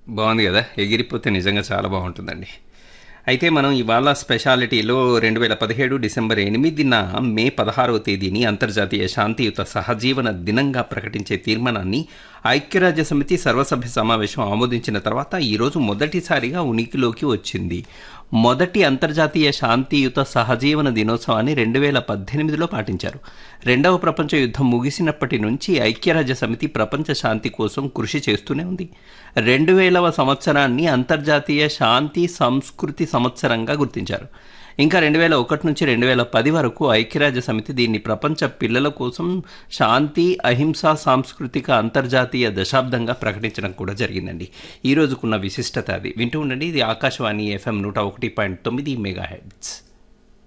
బాగుంది కదా ఎగిరిపోతే నిజంగా చాలా బాగుంటుందండి అయితే మనం ఇవాళ స్పెషాలిటీలో రెండు వేల పదిహేడు డిసెంబర్ ఎనిమిదిన మే పదహారవ తేదీని అంతర్జాతీయ శాంతియుత సహజీవన దినంగా ప్రకటించే తీర్మానాన్ని ఐక్యరాజ్య సమితి సర్వసభ్య సమావేశం ఆమోదించిన తర్వాత ఈరోజు మొదటిసారిగా ఉనికిలోకి వచ్చింది మొదటి అంతర్జాతీయ శాంతియుత సహజీవన దినోత్సవాన్ని రెండు వేల పద్దెనిమిదిలో పాటించారు రెండవ ప్రపంచ యుద్ధం ముగిసినప్పటి నుంచి ఐక్యరాజ్య సమితి ప్రపంచ శాంతి కోసం కృషి చేస్తూనే ఉంది రెండు వేలవ సంవత్సరాన్ని అంతర్జాతీయ శాంతి సంస్కృతి సంవత్సరంగా గుర్తించారు ఇంకా రెండు వేల ఒకటి నుంచి రెండు వేల పది వరకు ఐక్యరాజ్య సమితి దీన్ని ప్రపంచ పిల్లల కోసం శాంతి అహింస సాంస్కృతిక అంతర్జాతీయ దశాబ్దంగా ప్రకటించడం కూడా జరిగిందండి ఈ రోజుకున్న విశిష్టత అది వింటూ ఉండండి ఇది ఆకాశవాణి ఎఫ్ఎం నూట ఒకటి పాయింట్ తొమ్మిది మెగా హెడ్స్